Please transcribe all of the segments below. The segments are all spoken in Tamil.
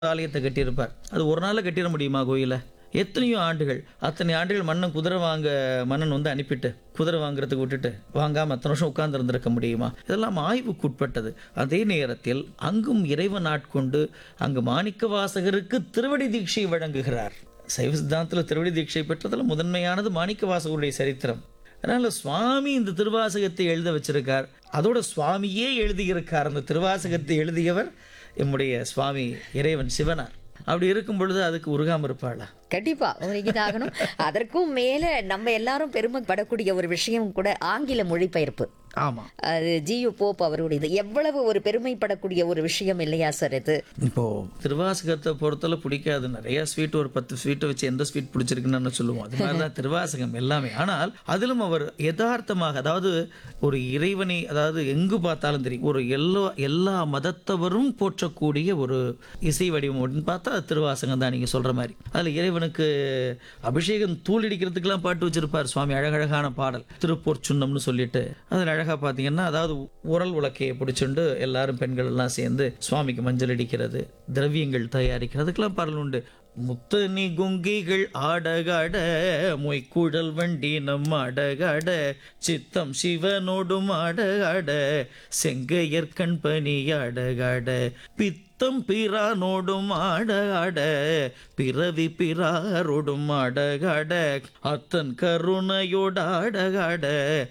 ஆலயத்தை கட்டியிருப்பார் அது ஒரு நாளில் கட்டிட முடியுமா கோயிலை எத்தனையோ ஆண்டுகள் அத்தனை ஆண்டுகள் மன்னன் குதிரை வாங்க மன்னன் வந்து அனுப்பிட்டு குதிரை வாங்குறதுக்கு விட்டுட்டு வாங்காம அத்தனை வருஷம் உட்கார்ந்து இருந்திருக்க முடியுமா இதெல்லாம் ஆய்வுக்குட்பட்டது அதே நேரத்தில் அங்கும் இறைவன் ஆட்கொண்டு அங்கு மாணிக்க வாசகருக்கு திருவடி தீட்சை வழங்குகிறார் சைவ சித்தாந்தத்தில் திருவடி தீட்சை பெற்றதில் முதன்மையானது மாணிக்க வாசகருடைய சரித்திரம் அதனால சுவாமி இந்த திருவாசகத்தை எழுத வச்சிருக்கார் அதோட சுவாமியே எழுதியிருக்கார் அந்த திருவாசகத்தை எழுதியவர் எம்முடைய சுவாமி இறைவன் சிவனார் அப்படி இருக்கும் பொழுது அதுக்கு உருகாம இருப்பாளா கண்டிப்பா உருகிதாகணும் அதற்கும் மேல நம்ம எல்லாரும் பெருமைப்படக்கூடிய ஒரு விஷயம் கூட ஆங்கில மொழிபெயர்ப்பு ஆமா அது ஜியு போப் அவருடையது எவ்வளவு ஒரு பெருமைப்படக்கூடிய ஒரு விஷயம் இல்லையா சார் இது இப்போ திருவாசகத்தை பொறுத்தல பிடிக்காது நிறைய ஸ்வீட் ஒரு பத்து ஸ்வீட்டை வச்சு எந்த ஸ்வீட் பிடிச்சிருக்குன்னு சொல்லுவோம் அது மாதிரி தான் திருவாசகம் எல்லாமே ஆனால் அதிலும் அவர் யதார்த்தமாக அதாவது ஒரு இறைவனை அதாவது எங்கு பார்த்தாலும் தெரியும் ஒரு எல்லா எல்லா மதத்தவரும் போற்றக்கூடிய ஒரு இசை வடிவம் அப்படின்னு பார்த்தா அது திருவாசகம் தான் நீங்க சொல்ற மாதிரி அதுல இறைவனுக்கு அபிஷேகம் தூள் அடிக்கிறதுக்கெல்லாம் பாட்டு வச்சிருப்பார் சுவாமி அழகழகான பாடல் திருப்போர் சுண்ணம்னு சொல்லிட்டு அதில் அழகா பார்த்தீங்கன்னா அதாவது உரல் உலக்கையை பிடிச்சுண்டு எல்லாரும் பெண்கள் எல்லாம் சேர்ந்து சுவாமிக்கு மஞ்சள் அடிக்கிறது திரவியங்கள் தயாரிக்கிறதுக்கெல்லாம் பாடல் உண்டு முத்தனி குங்கிகள் ஆடகாட மொய்க்குழல் வண்டி நம் ஆடகாட சித்தம் சிவனோடும் ஆடகாட செங்கையற்கண் பனி ஆடகாட பித்தம் பிரானோடும் ஆடகாட பிறவி பிறாரோடும் ஆடகாட அத்தன் கருணையோடாடகாட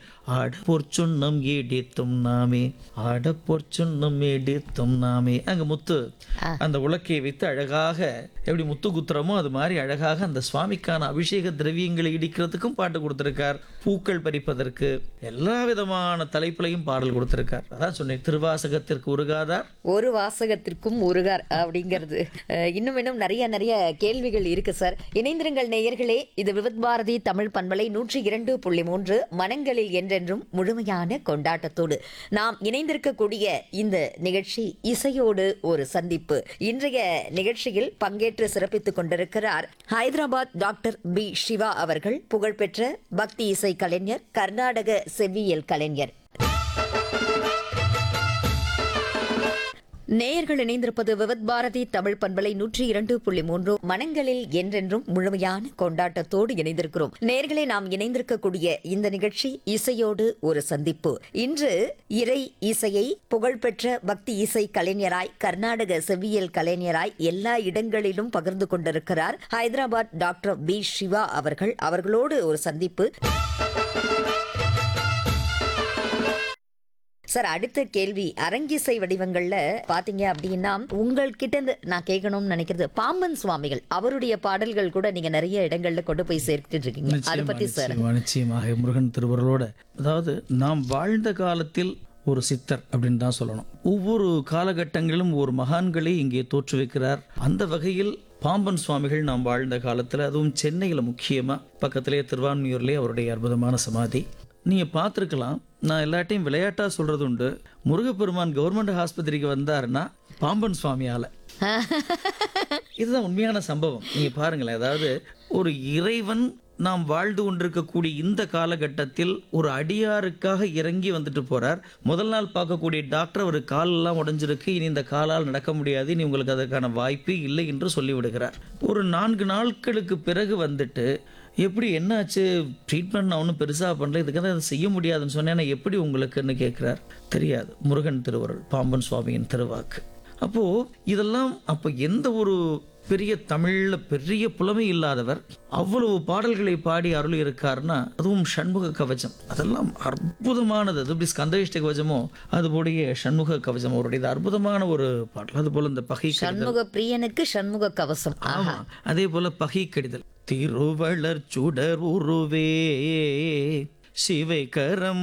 ஆட பொற்சுண்ணம் ஈடித்தும் நாமே ஆட பொற்சுண்ணம் ஈடித்தும் நாமே அங்க முத்து அந்த உலக்கையை வைத்து அழகாக எப்படி முத்து குத்துறமோ அது மாதிரி அழகாக அந்த சுவாமிக்கான அபிஷேக திரவியங்களை இடிக்கிறதுக்கும் பாட்டு கொடுத்திருக்கார் பூக்கள் பறிப்பதற்கு எல்லா விதமான தலைப்புலையும் பாடல் கொடுத்திருக்கார் அதான் சொன்னேன் திருவாசகத்திற்கு உருகாதார் ஒரு வாசகத்திற்கும் உருகார் அப்படிங்கிறது அஹ், இன்னும் இன்னும் நிறைய நிறைய கேள்விகள் இருக்கு சார் இணைந்திருங்கள் நேயர்களே இது விவித் பாரதி தமிழ் பண்பலை நூற்றி இரண்டு புள்ளி மூன்று மனங்களில் என்றென்றும் முழுமையான கொண்டாட்டத்தோடு நாம் இணைந்திருக்கக்கூடிய இந்த நிகழ்ச்சி இசையோடு ஒரு சந்திப்பு இன்றைய நிகழ்ச்சியில் பங்கேற்று சிறப்பித்துக் கொண்டிருக்கிறார் ஹைதராபாத் டாக்டர் பி சிவா அவர்கள் புகழ்பெற்ற பக்தி இசை கலைஞர் கர்நாடக செவ்வியல் கலைஞர் நேயர்கள் இணைந்திருப்பது விவத் பாரதி தமிழ் பண்பலை நூற்றி இரண்டு புள்ளி மூன்று மனங்களில் என்றென்றும் முழுமையான கொண்டாட்டத்தோடு இணைந்திருக்கிறோம் நேயர்களே நாம் இணைந்திருக்கக்கூடிய இந்த நிகழ்ச்சி இசையோடு ஒரு சந்திப்பு இன்று இறை இசையை புகழ்பெற்ற பக்தி இசை கலைஞராய் கர்நாடக செவ்வியல் கலைஞராய் எல்லா இடங்களிலும் பகிர்ந்து கொண்டிருக்கிறார் ஹைதராபாத் டாக்டர் பி சிவா அவர்கள் அவர்களோடு ஒரு சந்திப்பு சார் அடுத்த கேள்வி அரங்கிசை வடிவங்கள்ல பாத்தீங்க அப்படின்னா உங்கள்கிட்ட இருந்து நான் கேட்கணும்னு நினைக்கிறது பாம்பன் சுவாமிகள் அவருடைய பாடல்கள் கூட நீங்க நிறைய இடங்கள்ல கொண்டு போய் சேர்த்துட்டு இருக்கீங்க அதை பத்தி சார் நிச்சயமா, நிச்சயமாக முருகன் திருவருளோட அதாவது நாம் வாழ்ந்த காலத்தில் ஒரு சித்தர் அப்படின்னு தான் சொல்லணும் ஒவ்வொரு காலகட்டங்களிலும் ஒரு மகான்களை இங்கே தோற்றுவிக்கிறார் அந்த வகையில் பாம்பன் சுவாமிகள் நாம் வாழ்ந்த காலத்தில் அதுவும் சென்னையில் முக்கியமாக பக்கத்திலே திருவான்மியூர்லேயே அவருடைய அற்புதமான சமாதி நீங்கள் பார்த்துருக்கலாம் நான் எல்லாட்டையும் விளையாட்டாக சொல்கிறது உண்டு முருகப்பெருமான் கவர்மெண்ட் ஆஸ்பத்திரிக்கு வந்தாருன்னா பாம்பன் சுவாமியால் இதுதான் உண்மையான சம்பவம் நீங்க பாருங்களேன் அதாவது ஒரு இறைவன் நாம் வாழ்ந்து கொண்டிருக்கக்கூடிய இந்த காலகட்டத்தில் ஒரு அடியாருக்காக இறங்கி வந்துட்டு போறார் முதல் நாள் பார்க்கக்கூடிய டாக்டர் ஒரு காலெல்லாம் உடைஞ்சிருக்கு இனி இந்த காலால் நடக்க முடியாது இனி உங்களுக்கு அதற்கான வாய்ப்பு இல்லை என்று சொல்லிவிடுகிறார் ஒரு நான்கு நாட்களுக்கு பிறகு வந்துட்டு எப்படி என்னாச்சு ட்ரீட்மெண்ட் நான் ஒன்றும் பெருசாக பண்ணல இதுக்கு தான் அதை செய்ய முடியாதுன்னு சொன்னேன்னா எப்படி உங்களுக்குன்னு கேட்குறார் தெரியாது முருகன் திருவருள் பாம்பன் சுவாமியின் திருவாக்கு அப்போ இதெல்லாம் அப்போ எந்த ஒரு பெரிய தமிழ்ல பெரிய புலமை இல்லாதவர் அவ்வளவு பாடல்களை பாடி அருள் இருக்காருன்னா அதுவும் சண்முக கவச்சம் அதெல்லாம் அற்புதமானது அது எப்படி ஸ்கந்தயிஷ்ட கவச்சமோ அதுபோடைய சண்முக கவச்சம் அவருடைய அற்புதமான ஒரு பாடல் அது போல இந்த பகை கடிதல் சண்முக பிரியனுக்கு சண்முக கவசம் ஆமா அதே போல பகை கடிதல் திருவளர் சுடர் உருவே சிவை கரம்